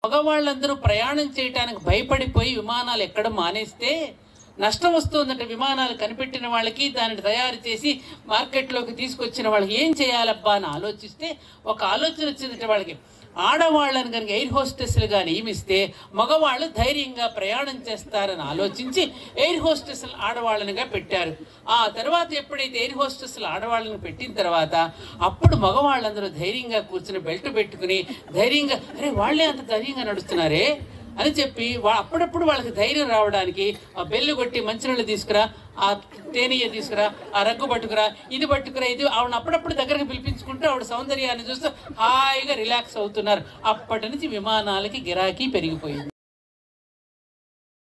మగవాళ్ళందరూ ప్రయాణం చేయడానికి భయపడిపోయి విమానాలు ఎక్కడం మానేస్తే నష్టం వస్తుందంటే విమానాలు కనిపెట్టిన వాళ్ళకి దానిని తయారు చేసి మార్కెట్లోకి తీసుకొచ్చిన వాళ్ళకి ఏం చేయాలబ్బా అని ఆలోచిస్తే ఒక ఆలోచన వచ్చిందంటే వాళ్ళకి ఆడవాళ్ళని కనుక ఎయిర్ హోస్టెస్లుగా నియమిస్తే మగవాళ్ళు ధైర్యంగా ప్రయాణం చేస్తారని ఆలోచించి ఎయిర్ హోస్టెస్లు ఆడవాళ్ళనిగా పెట్టారు ఆ తర్వాత ఎప్పుడైతే ఎయిర్ హోస్టెస్లు ఆడవాళ్ళని పెట్టిన తర్వాత అప్పుడు మగవాళ్ళందరూ ధైర్యంగా కూర్చుని బెల్ట్ పెట్టుకుని ధైర్యంగా అరే వాళ్ళే అంత ధైర్యంగా నడుస్తున్నారే అని చెప్పి వా- అప్పుడప్పుడు వాళ్ళకి ధైర్యం రావడానికి ఆ బెల్లు కొట్టి మంచినీళ్ళు తీసుకురా ఆ తేనీయ తీసుకురా ఆ రగ్గు పట్టుకురా ఇది పట్టుకురా ఇది ఆవిడ అప్పుడప్పుడు దగ్గరకు పిలిపించుకుంటూ ఆవిడ సౌందర్యాన్ని చూస్తూ హాయిగా రిలాక్స్ అవుతున్నారు అప్పటి నుంచి విమానాలకి గిరాకీ పెరిగిపోయింది